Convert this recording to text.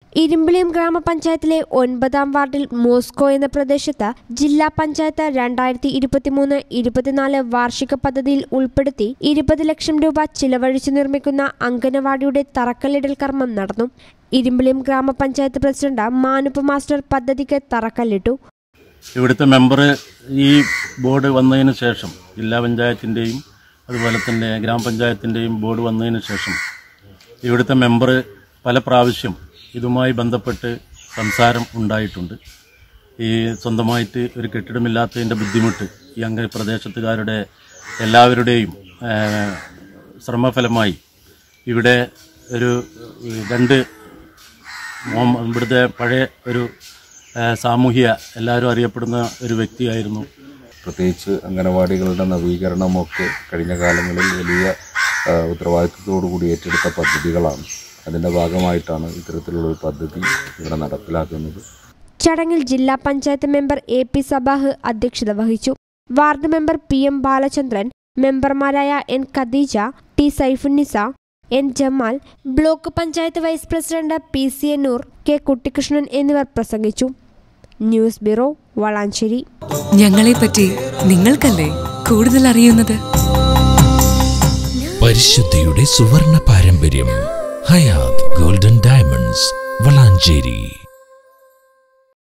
ഇരുമ്പിളിയം ഗ്രാമപഞ്ചായത്തിലെ ഒൻപതാം വാർഡിൽ മോസ്കോ എന്ന പ്രദേശത്ത് ജില്ലാ പഞ്ചായത്ത് രണ്ടായിരത്തി ഇരുപത്തിമൂന്ന് ഇരുപത്തിനാല് വാർഷിക പദ്ധതിയിൽ ഉൾപ്പെടുത്തി ഇരുപത് ലക്ഷം രൂപ ചിലവഴിച്ചു നിർമ്മിക്കുന്ന അംഗനവാടിയുടെ തറക്കല്ലിടൽ കർമ്മം നടന്നു ഇരുമ്പിളിയം ഗ്രാമപഞ്ചായത്ത് പ്രസിഡന്റ് മാനുപ്പ് മാസ്റ്റർ പദ്ധതിക്ക് തറക്കല്ലിട്ടു ഇവിടുത്തെ മെമ്പർ ഈ ബോർഡ് വന്നതിന് ശേഷം ജില്ലാ പഞ്ചായത്തിൻ്റെയും അതുപോലെ തന്നെ ഗ്രാമപഞ്ചായത്തിൻ്റെയും ബോർഡ് വന്നതിന് ശേഷം ഇവിടുത്തെ മെമ്പർ പല പ്രാവശ്യം ഇതുമായി ബന്ധപ്പെട്ട് സംസാരം ഉണ്ടായിട്ടുണ്ട് ഈ സ്വന്തമായിട്ട് ഒരു കെട്ടിടമില്ലാത്തതിൻ്റെ ബുദ്ധിമുട്ട് ഈ അംഗ പ്രദേശത്തുകാരുടെ എല്ലാവരുടെയും ആ, ശ്രമഫലമായി ഇവിടെ ഒരു രണ്ട് മോം- ഇവിടുത്തെ പഴയ ഒരു ആ, സാമൂഹ്യ എല്ലാവരും അറിയപ്പെടുന്ന ഒരു വ്യക്തിയായിരുന്നു പ്രത്യേകിച്ച് അംഗനവാടികളുടെ നവീകരണമൊക്കെ കഴിഞ്ഞ കാലങ്ങളിൽ വലിയ ആ, ഉത്തരവാദിത്വത്തോടുകൂടി ഏറ്റെടുത്ത പദ്ധതികളാണ് അതിൻ്റെ ഭാഗമായിട്ടാണ് ഇത്തരത്തിലുള്ള ഒരു പദ്ധതി ഇവിടെ നടപ്പിലാക്കുന്നത് ചടങ്ങിൽ ജില്ലാ panchayat member A P Sabah അധ്യക്ഷത വഹിച്ചു ward member P M Balachandran മെമ്പർമാരായ N Khadeeja T Saifunnisa N Jamal block panchayat vice president P C A Noor K Kuttikrishnan എന്നിവർ പ്രസംഗിച്ചു ന്യൂസ് ബ്യൂറോ വളാഞ്ചേരി ഞങ്ങളെപ്പറ്റി നിങ്ങൾക്കല്ലേ കൂടുതൽ അറിയുന്നത് പരിശുദ്ധിയുടെ സുവർണ പാരമ്പര്യം ഹയാത് ഗോൾഡൻ ഡയമണ്ട്സ് വളാഞ്ചേരി